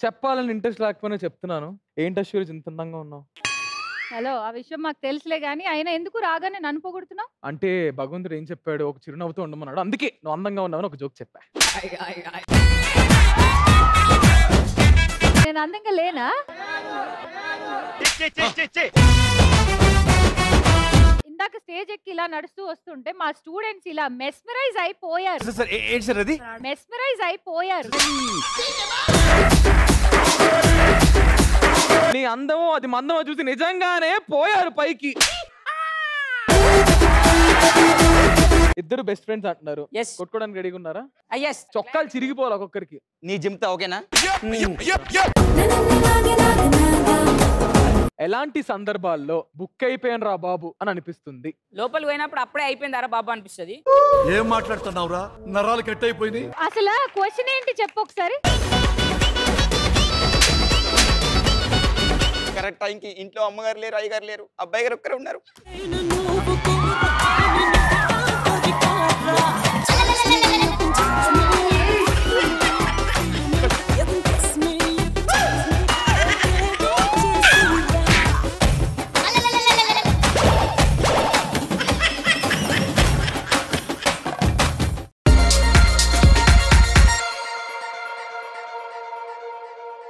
చెప్పాలని ఇంట్రెస్ట్ లేకపోయినా చెప్తున్నాను ఏంటి అశ్వర్య ఇంత అందంగా ఉన్నావు హలో ఆ విషయం మాకు తెలుసులే గానీ అయినా ఎందుకు రాగానే నన్ను పొగుడుతున్నావు అంటే భగవంతుడు ఏం చెప్పాడు ఒక చిరునవ్వుతో ఉండమన్నాడు అందుకే నువ్వు అందంగా ఉన్నావని ఒక జోక్ చెప్పా నేను అందంగా లేనా ఇందాక స్టేజ్ ఎక్కి ఇలా నడుస్తూ వస్తుంటే మా స్టూడెంట్స్ ఇలా మెస్మరైజ్ అయిపోయారు సార్ ఏంటి సార్ అది మెస్మరైజ్ అయిపోయారు నీ అందమో అది మందమో చూసి నిజంగానే పోయారు పైకి ఇద్దరు బెస్ట్ ఫ్రెండ్స్ అంటున్నారు ఎస్ కొట్టుకోవడానికి రెడీగా ఉన్నారా ఎస్ చొక్కాలు చిరిగిపోవాలి ఒక్కొక్కరికి నీ జిమ్తా ఓకేనా ఎలాంటి సందర్భాల్లో బుక్ అయిపోయాను రా బాబు అని అనిపిస్తుంది లోపలికి పోయినప్పుడు అప్పుడే అయిపోయిందారా బాబు అనిపిస్తుంది ఏం మాట్లాడుతున్నావురా నరాలు కట్ అయిపోయింది అసలు క్వశ్చన్ ఏంటి చెప్పు ఒకసారి కరెక్ట్ టైంకి ఇంట్లో అమ్మగారు లేరు అయ్యగారు లేరు అబ్బాయి గారు ఒక్కరే ఉన్నారు నువ్వు